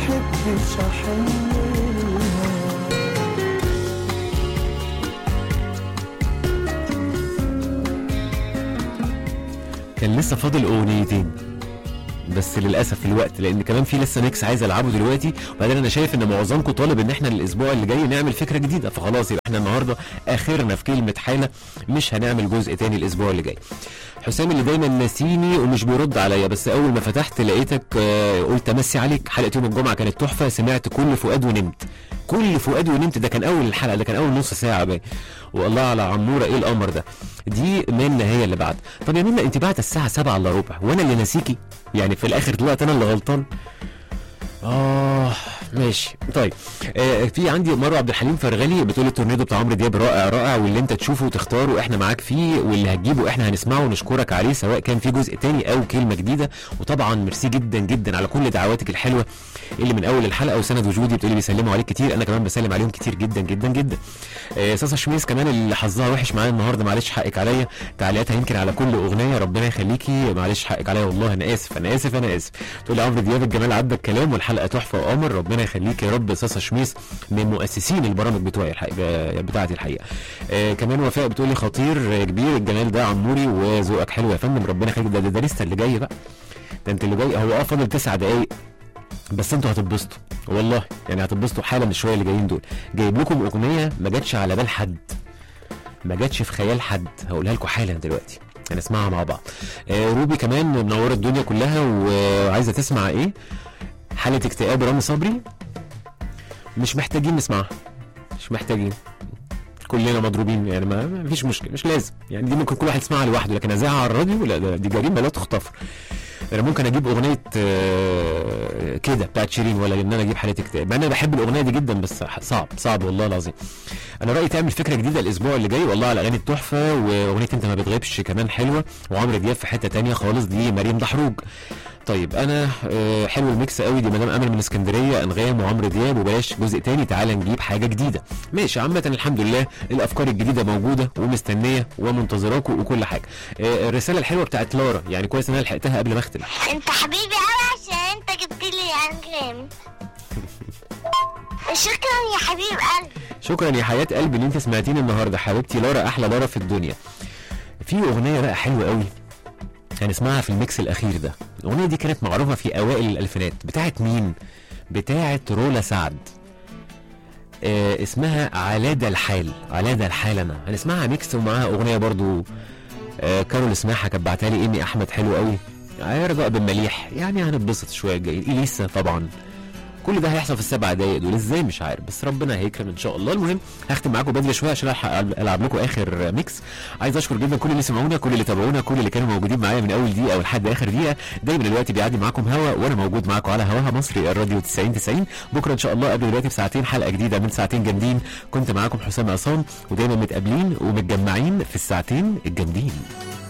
احبش احن كان لسه فاضل اغنيتين بس للاسف الوقت لان كمان في لسه ميكس عايز العبه دلوقتي وبعدين انا شايف ان معظمكم طالب ان احنا الاسبوع اللي جاي نعمل فكره جديده فخلاص يبقى احنا النهارده اخرنا في كلمه حاله مش هنعمل جزء تاني الاسبوع اللي جاي حسام اللي دايما ناسيني ومش بيرد عليا بس اول ما فتحت لقيتك آه، قلت امسي عليك حلقه يوم الجمعه كانت تحفه سمعت كل فؤاد ونمت كل فؤاد ونمت ده كان اول الحلقه ده كان اول نص ساعه باين والله على عموره ايه القمر ده دي منى هي اللي بعد طب يا منى انت بعت الساعه 7 الا ربع وانا اللي ناسيكي يعني في الاخر طلعت انا اللي غلطان اه ماشي طيب آه في عندي مروه عبد الحليم فرغلي بتقول التورنيدو بتاع عمرو دياب رائع رائع واللي انت تشوفه وتختاره احنا معاك فيه واللي هتجيبه احنا هنسمعه ونشكرك عليه سواء كان في جزء تاني او كلمه جديده وطبعا ميرسي جدا جدا على كل دعواتك الحلوه اللي من اول الحلقه وسند وجودي بتقولي بيسلموا عليك كتير انا كمان بسلم عليهم كتير جدا جدا جدا آه ساسا شميس كمان اللي حظها وحش معايا النهارده معلش حقك عليا تعليقاتها يمكن على كل اغنيه ربنا يخليكي معلش حقك عليا والله انا اسف انا اسف انا اسف تقول لي عمرو دياب الجمال عدى الكلام والحلقه تحفه وقمر ربنا يخليك يا رب ساسا شميس من مؤسسين البرامج بتوعي الحقيقه بتاعتي الحقيقه آه كمان وفاء بتقول لي خطير آه، كبير الجمال ده عموري وذوقك حلو يا فندم ربنا يخليك ده, ده, ده لسه اللي جاي بقى ده انت اللي جاي هو اه فاضل تسع دقايق بس انتوا هتتبسطوا والله يعني هتتبسطوا حالا الشويه اللي جايين دول جايب لكم اغنيه ما جاتش على بال حد ما جاتش في خيال حد هقولها لكم حالا دلوقتي هنسمعها مع بعض آه روبي كمان منوره الدنيا كلها وعايزه تسمع ايه حاله اكتئاب رامي صبري مش محتاجين نسمعها مش محتاجين كلنا مضروبين يعني ما ما فيش مشكله مش لازم يعني دي ممكن كل واحد يسمعها لوحده لكن اذاعها على الراديو لا ده- دي جريمه لا تغتفر انا ممكن اجيب اغنيه آه، كده بتاعت شيرين ولا ان انا اجيب حاله اكتئاب مع ان انا بحب الاغنيه دي جدا بس صعب صعب والله العظيم انا رايي تعمل فكره جديده الاسبوع اللي جاي والله على اغاني التحفه واغنيه انت ما بتغيبش كمان حلوه وعمرو دياب في حته تانية خالص دي مريم دحروج طيب انا آه، حلو الميكس قوي دي مدام امل من اسكندريه انغام وعمرو دياب وبلاش جزء تاني تعالى نجيب حاجه جديده ماشي عامه الحمد لله الافكار الجديده موجوده ومستنيه ومنتظراكم وكل حاجه آه، الرساله الحلوه بتاعت لارا يعني كويس ان انا لحقتها قبل ما اختم انت حبيبي قوي عشان انت جبت لي انغام شكرا يا حبيب قلبي شكرا يا حياه قلبي ان انت سمعتيني النهارده حبيبتي لارا احلى لارا في الدنيا في اغنيه بقى حلوه قوي هنسمعها في الميكس الاخير ده الاغنيه دي كانت معروفه في اوائل الالفينات بتاعت مين بتاعت رولا سعد آه اسمها على الحال على الحال انا هنسمعها ميكس ومعاها اغنيه برضو آه كارول اسمعها كانت بعتها لي ايمي احمد حلو قوي آه رجاء بن مليح يعني هنتبسط شويه الجايين اليسا طبعا كل ده هيحصل في السبع دقايق دول ازاي مش عارف بس ربنا هيكرم ان شاء الله المهم هختم معاكم بدري شويه عشان الحق العب لكم اخر ميكس عايز اشكر جدا كل اللي سمعونا كل اللي تابعونا كل اللي كانوا موجودين معايا من اول دقيقه ولحد اخر دقيقه دايما الوقت بيعدي معاكم هوا وانا موجود معاكم على هواها مصري الراديو 90 90 بكره ان شاء الله قبل دلوقتي بساعتين حلقه جديده من ساعتين جامدين كنت معاكم حسام عصام ودايما متقابلين ومتجمعين في الساعتين الجامدين